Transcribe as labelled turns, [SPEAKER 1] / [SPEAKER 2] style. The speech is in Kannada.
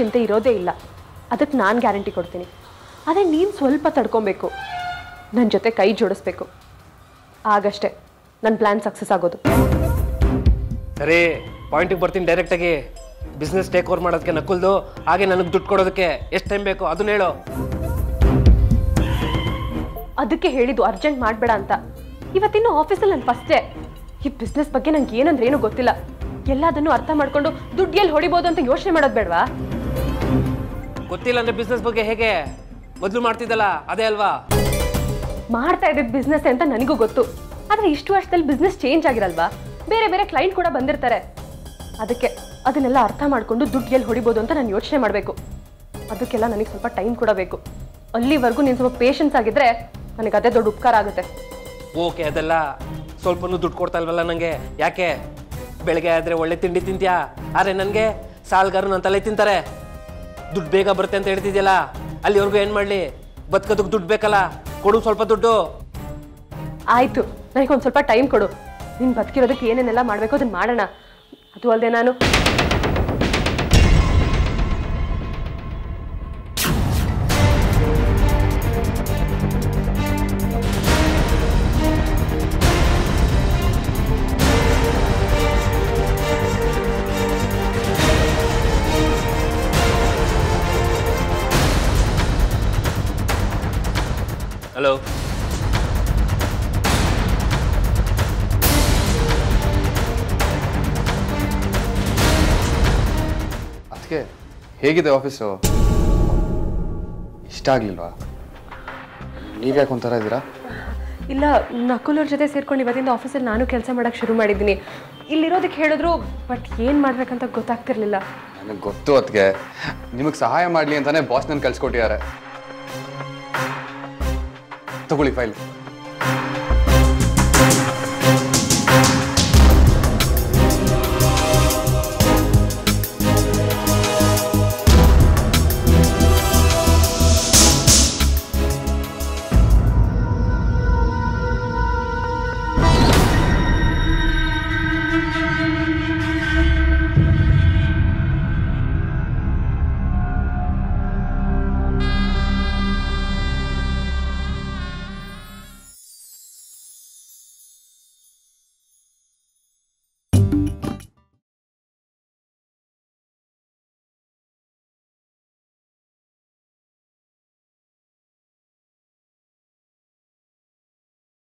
[SPEAKER 1] ಚಿಂತೆ ಇರೋದೇ ಇಲ್ಲ ಅದಕ್ಕೆ ನಾನು ಗ್ಯಾರಂಟಿ ಕೊಡ್ತೀನಿ ಅದೇ ನೀನು ಸ್ವಲ್ಪ ತಡ್ಕೊಬೇಕು ನನ್ನ ಜೊತೆ ಕೈ ಜೋಡಿಸ್ಬೇಕು ಆಗಷ್ಟೇ ನನ್ನ ಪ್ಲ್ಯಾನ್ ಸಕ್ಸಸ್ ಆಗೋದು
[SPEAKER 2] ಸರಿ ಪಾಯಿಂಟಿಗೆ ಬರ್ತೀನಿ ಡೈರೆಕ್ಟಾಗಿ ಬಿಸ್ನೆಸ್ ಟೇಕ್ ಓವರ್ ಮಾಡೋದಕ್ಕೆ ನಕುಲ್ದು ಹಾಗೆ ನನಗೆ ದುಡ್ಡು ಕೊಡೋದಕ್ಕೆ ಎಷ್ಟು ಟೈಮ್ ಬೇಕು ಅದನ್ನ ಹೇಳು
[SPEAKER 1] ಅದಕ್ಕೆ ಹೇಳಿದ್ದು ಅರ್ಜೆಂಟ್ ಮಾಡಬೇಡ ಅಂತ ಇವತ್ತಿನ್ನು ಆಫೀಸಲ್ಲಿ ನಾನು ಫಸ್ಟೇ ಈ ಬಿಸ್ನೆಸ್ ಬಗ್ಗೆ ನಂಗೆ ಏನಂದ್ರೆ ಏನೂ ಗೊತ್ತಿಲ್ಲ ಎಲ್ಲದನ್ನು ಅರ್ಥ ಮಾಡ್ಕೊಂಡು ದುಡ್ಡು ಎಲ್ಲಿ ಹೊಡಿಬೋದು ಅಂತ ಯೋಚನೆ ಮಾಡೋದು ಬೇಡವಾ
[SPEAKER 2] ಗೊತ್ತಿಲ್ಲ ಅಂದ್ರೆ ಬಿಸ್ನೆಸ್ ಬಗ್ಗೆ ಹೇಗೆ ಮೊದಲು ಮಾಡ್ತಿದ್ದಲ್ಲ ಅದೇ ಅಲ್ವಾ
[SPEAKER 1] ಮಾಡ್ತಾ ಇದ್ದಿದ್ದು ಬಿಸ್ನೆಸ್ ಅಂತ ನನಗೂ ಗೊತ್ತು ಆದರೆ ಇಷ್ಟು ವರ್ಷದಲ್ಲಿ ಬಿಸ್ನೆಸ್ ಚೇಂಜ್ ಆಗಿರಲ್ವಾ ಬೇರೆ ಬೇರೆ ಕ್ಲೈಂಟ್ ಕೂಡ ಬಂದಿರ್ತಾರೆ ಅದಕ್ಕೆ ಅದನ್ನೆಲ್ಲ ಅರ್ಥ ಮಾಡಿಕೊಂಡು ದುಡ್ಡು ಎಲ್ಲಿ ಹೊಡಿಬೋದು ಅಂತ ನಾನು ಯೋಚನೆ ಮಾಡಬೇಕು ಅದಕ್ಕೆಲ್ಲ ನನಗೆ ಸ್ವಲ್ಪ ಟೈಮ್ ಕೂಡ ಬೇಕು ಅಲ್ಲಿವರೆಗೂ ನೀನು ಸ್ವಲ್ಪ ಪೇಷನ್ಸ್ ಆಗಿದ್ರೆ ನನಗೆ ಅದೇ ದೊಡ್ಡ ಉಪಕಾರ ಆಗುತ್ತೆ
[SPEAKER 2] ಓಕೆ ಅದೆಲ್ಲ ಸ್ವಲ್ಪನೂ ದುಡ್ಡು ಕೊಡ್ತಾ ಇಲ್ವಲ್ಲ ನನಗೆ ಯಾಕೆ ಬೆಳಗ್ಗೆ ಆದರೆ ಒಳ್ಳೆ ತಿಂಡಿ ತಿಂತ್ಯಾ ಆದರೆ ನನಗೆ ಸಾಲ್ಗಾರು ನನ್ನ ತಲೆ ತಿಂತಾರೆ ದುಡ್ಡು ಬೇಗ ಬರುತ್ತೆ ಅಂತ ಹೇಳ್ತಿದ್ಯಲ್ಲ ಅಲ್ಲಿವರೆಗೂ ಏನು ಮಾಡಲಿ ಬದುಕೋದಕ್ಕೆ ದುಡ್ಡು ಬೇಕಲ್ಲ ಕೊಡು ಸ್ವಲ್ಪ ದುಡ್ಡು
[SPEAKER 1] ಆಯಿತು ನನಗೆ ಒಂದು ಸ್ವಲ್ಪ ಟೈಮ್ ಕೊಡು ನೀನು ಬದುಕಿರೋದಕ್ಕೆ ಏನೇನೆಲ್ಲ ಮಾಡಬೇಕು ಅದನ್ನು ಮಾಡೋಣ ಅದು ಅಲ್ಲದೆ ನಾನು
[SPEAKER 2] ಹಲೋ
[SPEAKER 3] ಅದಕ್ಕೆ ಹೇಗಿದೆ ಆಫೀಸು ಇಷ್ಟ ಆಗಲಿಲ್ವಾ ನೀವ್ಯಾಕೆ ಒಂಥರ ಇದ್ದೀರಾ
[SPEAKER 1] ಇಲ್ಲ ನಕುಲ್ ಅವ್ರ ಜೊತೆ ಸೇರ್ಕೊಂಡು ಇವತ್ತಿಂದ ಆಫೀಸಲ್ಲಿ ನಾನು ಕೆಲಸ ಮಾಡೋಕ್ಕೆ ಶುರು ಮಾಡಿದ್ದೀನಿ ಇಲ್ಲಿರೋದಕ್ಕೆ ಹೇಳಿದ್ರು ಬಟ್ ಏನು ಮಾಡ್ಬೇಕಂತ ಗೊತ್ತಾಗ್ತಿರ್ಲಿಲ್ಲ
[SPEAKER 3] ನನಗೆ ಗೊತ್ತು ಅದಕ್ಕೆ ನಿಮಗೆ ಸಹಾಯ ಮಾಡಲಿ ಅಂತಾನೆ ಬಾಸ್ ನನ್ನ ಕಳ್ಸಿಕೊಟ್ಟಿದ್ದಾರೆ ತಗೊಳ್ಳಿ ಫೈಲ್